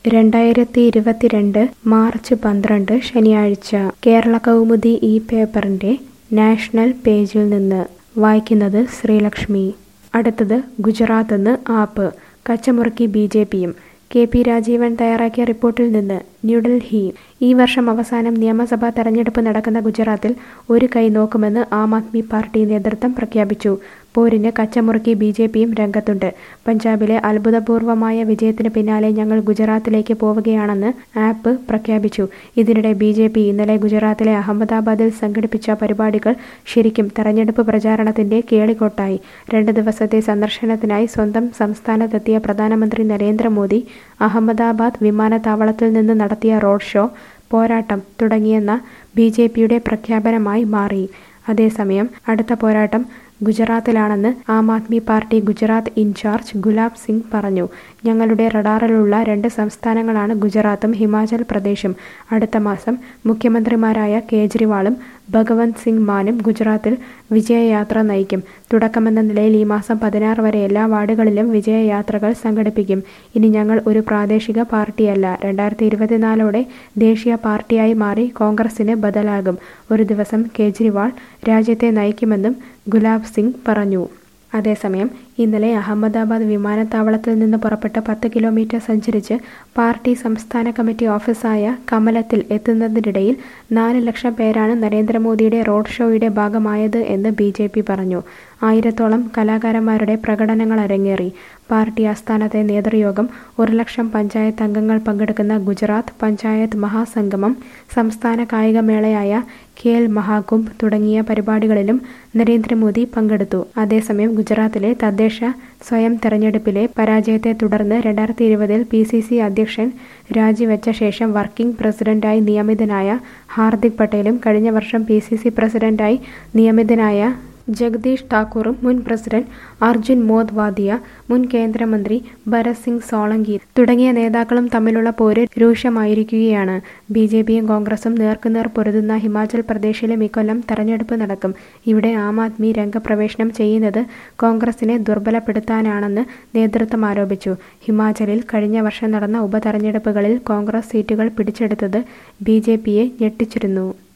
രണ്ടായിരത്തി ഇരുപത്തിരണ്ട് മാർച്ച് പന്ത്രണ്ട് ശനിയാഴ്ച കേരള കൗമുദി ഈ പേപ്പറിന്റെ നാഷണൽ പേജിൽ നിന്ന് വായിക്കുന്നത് ശ്രീലക്ഷ്മി അടുത്തത് ഗുജറാത്ത് നിന്ന് ആപ്പ് കച്ചമുറുക്കി ബി ജെ പിയും കെ പി രാജീവൻ തയ്യാറാക്കിയ റിപ്പോർട്ടിൽ നിന്ന് ന്യൂഡൽഹി ഈ വർഷം അവസാനം നിയമസഭാ തെരഞ്ഞെടുപ്പ് നടക്കുന്ന ഗുജറാത്തിൽ ഒരു കൈ നോക്കുമെന്ന് ആം ആദ്മി പാർട്ടി നേതൃത്വം പ്രഖ്യാപിച്ചു പോരിന് കച്ചമുറുക്കി ബി ജെ പിയും രംഗത്തുണ്ട് പഞ്ചാബിലെ അത്ഭുതപൂർവമായ വിജയത്തിന് പിന്നാലെ ഞങ്ങൾ ഗുജറാത്തിലേക്ക് പോവുകയാണെന്ന് ആപ്പ് പ്രഖ്യാപിച്ചു ഇതിനിടെ ബി ജെ പി ഇന്നലെ ഗുജറാത്തിലെ അഹമ്മദാബാദിൽ സംഘടിപ്പിച്ച പരിപാടികൾ ശരിക്കും തെരഞ്ഞെടുപ്പ് പ്രചാരണത്തിന്റെ കേളികൊട്ടായി രണ്ട് ദിവസത്തെ സന്ദർശനത്തിനായി സ്വന്തം സംസ്ഥാനത്തെത്തിയ പ്രധാനമന്ത്രി നരേന്ദ്രമോദി അഹമ്മദാബാദ് വിമാനത്താവളത്തിൽ നിന്ന് നടത്തിയ റോഡ് ഷോ പോരാട്ടം തുടങ്ങിയെന്ന ബി ജെ പിയുടെ പ്രഖ്യാപനമായി മാറി അതേസമയം അടുത്ത പോരാട്ടം ഗുജറാത്തിലാണെന്ന് ആം ആദ്മി പാർട്ടി ഗുജറാത്ത് ഇൻചാർജ് ഗുലാബ് സിംഗ് പറഞ്ഞു ഞങ്ങളുടെ റഡാറിലുള്ള രണ്ട് സംസ്ഥാനങ്ങളാണ് ഗുജറാത്തും ഹിമാചൽ പ്രദേശും അടുത്ത മാസം മുഖ്യമന്ത്രിമാരായ കേജ്രിവാളും ഭഗവന്ത് സിംഗ് മാനും ഗുജറാത്തിൽ വിജയയാത്ര നയിക്കും തുടക്കമെന്ന നിലയിൽ ഈ മാസം പതിനാറ് വരെ എല്ലാ വാർഡുകളിലും വിജയയാത്രകൾ സംഘടിപ്പിക്കും ഇനി ഞങ്ങൾ ഒരു പ്രാദേശിക പാർട്ടിയല്ല രണ്ടായിരത്തി ഇരുപത്തിനാലോടെ ദേശീയ പാർട്ടിയായി മാറി കോൺഗ്രസിന് ബദലാകും ഒരു ദിവസം കേജ്രിവാൾ രാജ്യത്തെ നയിക്കുമെന്നും ഗുലാബ് സിംഗ് പറഞ്ഞു അതേസമയം ഇന്നലെ അഹമ്മദാബാദ് വിമാനത്താവളത്തിൽ നിന്ന് പുറപ്പെട്ട് പത്ത് കിലോമീറ്റർ സഞ്ചരിച്ച് പാർട്ടി സംസ്ഥാന കമ്മിറ്റി ഓഫീസായ കമലത്തിൽ എത്തുന്നതിനിടയിൽ നാല് ലക്ഷം പേരാണ് നരേന്ദ്രമോദിയുടെ റോഡ് ഷോയുടെ ഭാഗമായത് എന്ന് ബി ജെ പി പറഞ്ഞു ആയിരത്തോളം കലാകാരന്മാരുടെ പ്രകടനങ്ങൾ അരങ്ങേറി പാർട്ടി ആസ്ഥാനത്തെ നേതൃയോഗം ഒരു ലക്ഷം പഞ്ചായത്ത് അംഗങ്ങൾ പങ്കെടുക്കുന്ന ഗുജറാത്ത് പഞ്ചായത്ത് മഹാസംഗമം സംസ്ഥാന കായികമേളയായ ഖേൽ മഹാകുംഭ് തുടങ്ങിയ പരിപാടികളിലും നരേന്ദ്രമോദി പങ്കെടുത്തു അതേസമയം ഗുജറാത്തിലെ തദ്ദേശ സ്വയം തെരഞ്ഞെടുപ്പിലെ പരാജയത്തെ തുടർന്ന് രണ്ടായിരത്തി ഇരുപതിൽ പി സി സി അധ്യക്ഷൻ രാജിവെച്ച ശേഷം വർക്കിംഗ് പ്രസിഡന്റായി നിയമിതനായ ഹാർദിക് പട്ടേലും കഴിഞ്ഞ വർഷം പി സി സി പ്രസിഡന്റായി നിയമിതനായ ജഗദീഷ് താക്കൂറും മുൻ പ്രസിഡന്റ് അർജുൻ മോദ്വാദിയ മുൻ കേന്ദ്രമന്ത്രി ഭരത് സിംഗ് സോളങ്കി തുടങ്ങിയ നേതാക്കളും തമ്മിലുള്ള പോര് രൂക്ഷമായിരിക്കുകയാണ് ബി ജെ പിയും കോൺഗ്രസും നേർക്കുനേർ പൊരുതുന്ന ഹിമാചൽ പ്രദേശിലും ഇക്കൊല്ലം തെരഞ്ഞെടുപ്പ് നടക്കും ഇവിടെ ആം ആദ്മി രംഗപ്രവേശനം ചെയ്യുന്നത് കോൺഗ്രസിനെ ദുർബലപ്പെടുത്താനാണെന്ന് നേതൃത്വം ആരോപിച്ചു ഹിമാചലിൽ കഴിഞ്ഞ വർഷം നടന്ന ഉപതെരഞ്ഞെടുപ്പുകളിൽ കോൺഗ്രസ് സീറ്റുകൾ പിടിച്ചെടുത്തത് ബി ജെ പിയെ ഞെട്ടിച്ചിരുന്നു